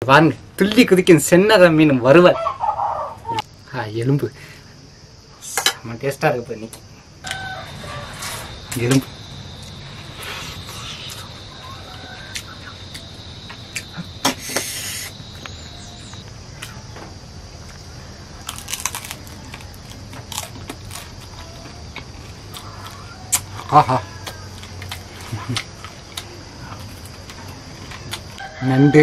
பாருங்க துள்ளி குதிக்கும் சென்னக மீன் வறுவல் ஆ எலும்பு செம்ம டேஸ்டா இருக்கு இப்போ இன்னைக்கு எலும்பு ஆஹா நண்டு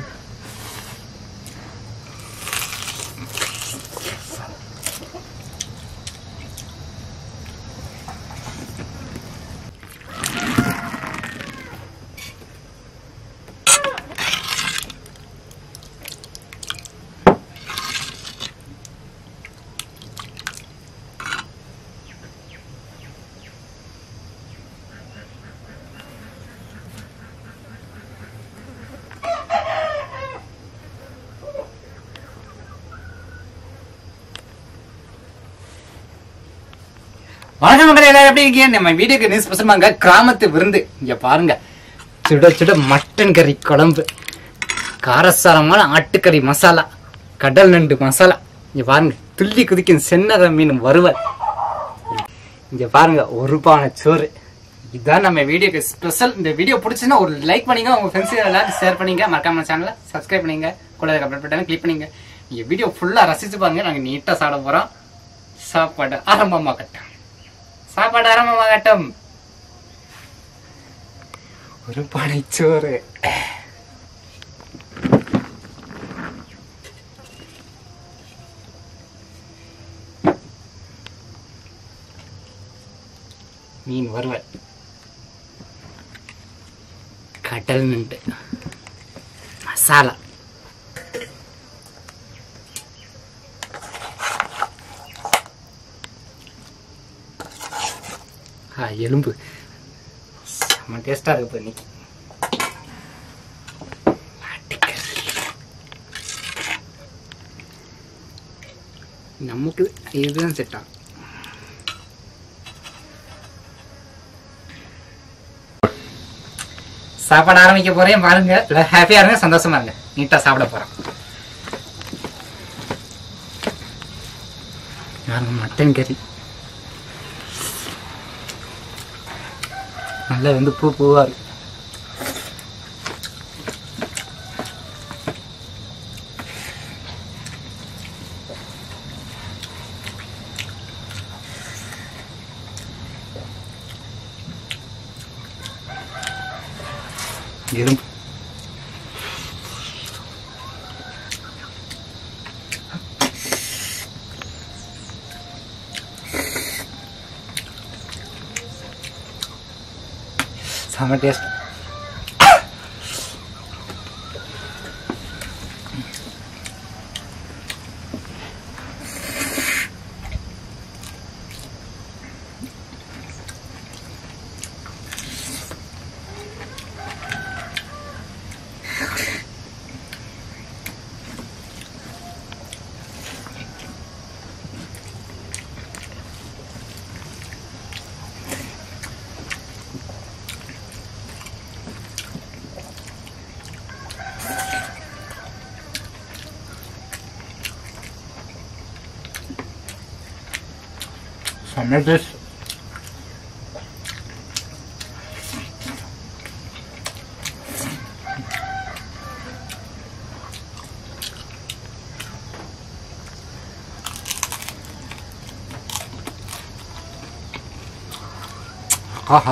வணக்கம் மக்களே எல்லாரும் எப்படி இருக்கீங்க நம்ம வீடியோக்கு நியூஸ் பேசுறாங்க கிராமத்து விருந்து இங்க பாருங்க சுட சுட மட்டன் கறி குழம்பு காரசாரமான ஆட்டுக்கறி மசாலா கடல் நண்டு மசாலா இங்க பாருங்க துள்ளி குதிக்கும் சென்னக மீன் வறுவல் இங்க பாருங்க ஒரு பானை சோறு இதுதான் நம்ம வீடியோக்கு ஸ்பெஷல் இந்த வீடியோ பிடிச்சுன்னா ஒரு லைக் பண்ணிங்க உங்க ஃப்ரெண்ட்ஸ் எல்லாரும் ஷேர் பண்ணிங்க மறக்காம சேனலை சப்ஸ்கிரைப் பண்ணிங்க கூட கமெண்ட் பட்டன் கிளிக் பண்ணிங்க நீங்க வீடியோ ஃபுல்லா ரசிச்சு பாருங்க நாங்க நீட்டா சாப்பிட போறோம் சாப்பாடு ஆரம்பமாகட்டும் சாப்பாடு ஆரம்பமாகட்டும் ஒரு பனைச்சோறு மீன் வறுவல் கடல் நண்டு மசாலா ஆ எலும்பு செம்ம டேஸ்டா இருக்கு இப்போ இன்னைக்கு ஆட்டுக்கறி. நமக்கு இதுதான் செட் ஆகும் சாப்பாடு ஆரம்பிக்க போறேன் பாருங்க ஹாப்பியா இருங்க சந்தோஷமா இருங்க நீட்டா சாப்பிட போறேன் பாருங்க, மட்டன் கறி நல்லா வந்து பூ பூவா இருக்கு எறும்பு செம்ம டேஸ்ட் செம்ம டேஸ்ட் ஆஹா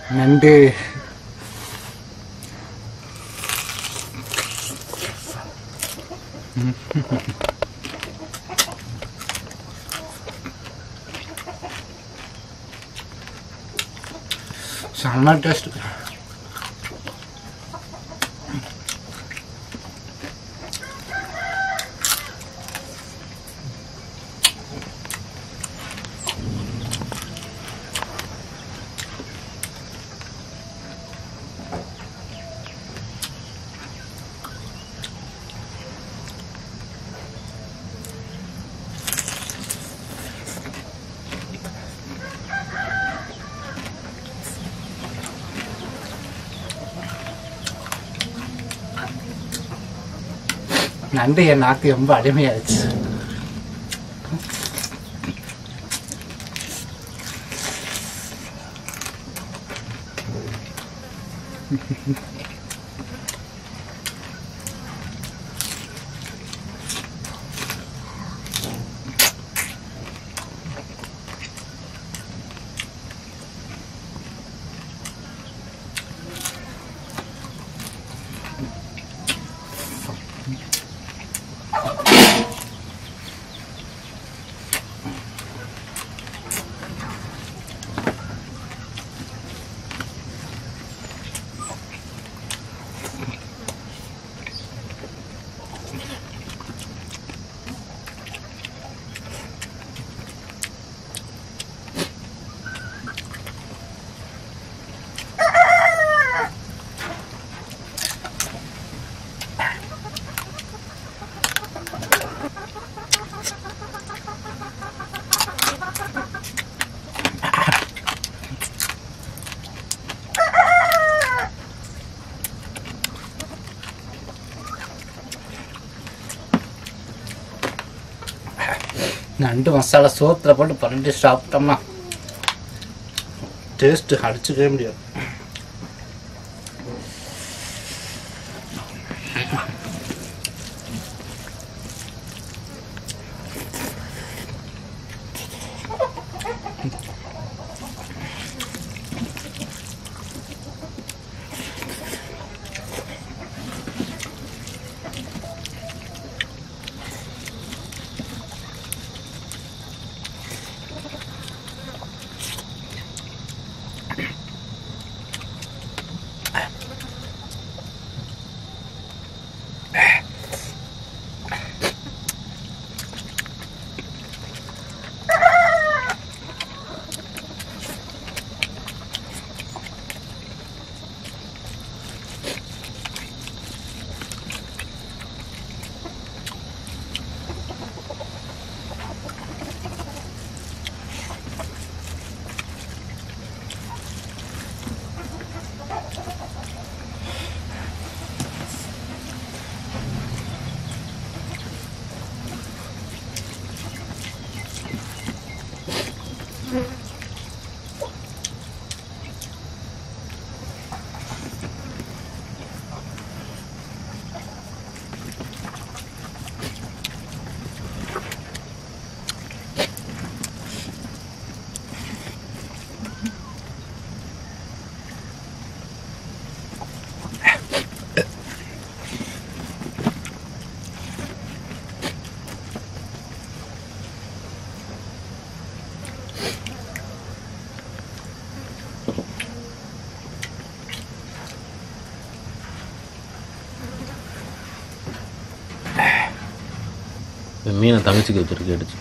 நண்டு செம்ம டேஸ்ட் நண்டு என் நாக்கு ரொம்ப அடிமையாச்சு நண்டு மசாலா சோத்துல போட்டு பரண்டி சாப்பிட்டோம்னா டேஸ்ட் அடிச்சுக்கவே முடியாது இந்த மீனை தங்கச்சிக்கு வச்சிருக்கு அடிச்சு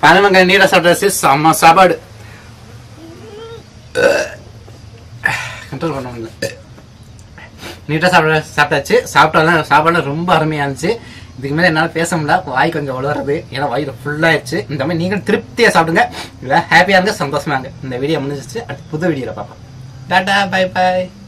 கனவங்க நீட சாப்பிட்டாச்சு செம்ம சாப்பாடு கண்ட்ரோல் பண்ண முடியல நீட்டாக சாப்பிட சாப்பிட்டாச்சு சாப்பிட்டாலும் சாப்பாடு ரொம்ப அருமையா இருந்துச்சு இதுக்கு மேலே என்னால் பேச முடியல வாய் கொஞ்சம் வளருது ஏன்னா வயிறு ஃபுல்லாகிடுச்சு இந்த மாதிரி நீங்களும் திருப்தியாக சாப்பிடுங்க இல்லை ஹாப்பியாக இருங்க சந்தோஷமா இருங்க இந்த வீடியோ முடிஞ்சிச்சு அடுத்து புது வீடியோவில் பார்ப்போம் டாடா பை பை